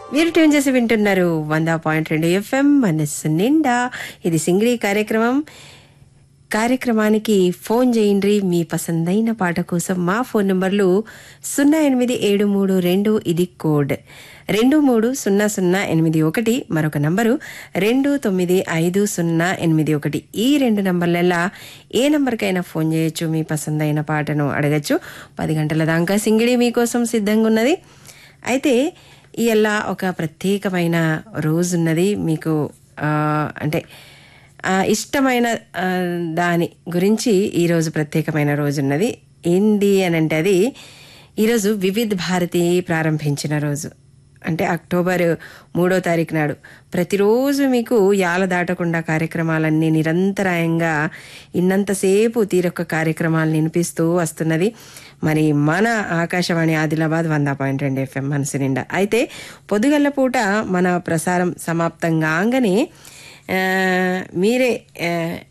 మీరు ట్యూన్ చేసి వింటున్నారు వంద పాయింట్ రెండు ఎఫ్ఎం మనస్సు నిండా ఇది సింగిడి కార్యక్రమం కార్యక్రమానికి ఫోన్ చేయండి మీ పసందైన పాట కోసం మా ఫోన్ నంబర్లు సున్నా ఎనిమిది ఏడు మూడు రెండు ఇది కోడ్ రెండు మూడు సున్నా సున్నా ఎనిమిది ఒకటి మరొక నంబరు రెండు తొమ్మిది ఐదు సున్నా ఎనిమిది ఒకటి ఈ రెండు నంబర్లల్లా ఏ నంబర్కైనా ఫోన్ చేయొచ్చు మీ పసందైన పాటను అడగచ్చు పది గంటల దాకా సింగిడి మీకోసం సిద్ధంగా ఉన్నది అయితే ఇలా ఒక ప్రత్యేకమైన రోజు ఉన్నది మీకు ఆ, అంటే ఆ, ఇష్టమైన ఆ, దాని గురించి ఈరోజు ప్రత్యేకమైన రోజు ఉన్నది ఏంది అని అంటే అది ఈరోజు వివిధ్ భారతి ప్రారంభించిన రోజు అంటే అక్టోబర్ మూడో తారీఖు నాడు ప్రతిరోజు మీకు యాల దాటకుండా కార్యక్రమాలన్నీ నిరంతరాయంగా ఇన్నంతసేపు తీరొక్క కార్యక్రమాలు వినిపిస్తూ వస్తున్నది మరి మన ఆకాశవాణి ఆదిలాబాద్ వంద పాయింట్ రెండు ఎఫ్ఎం మనసు నిండా అయితే పొద్దుగల్ల పూట మన ప్రసారం సమాప్తం కాగానే ఆ, మీరే ఆ,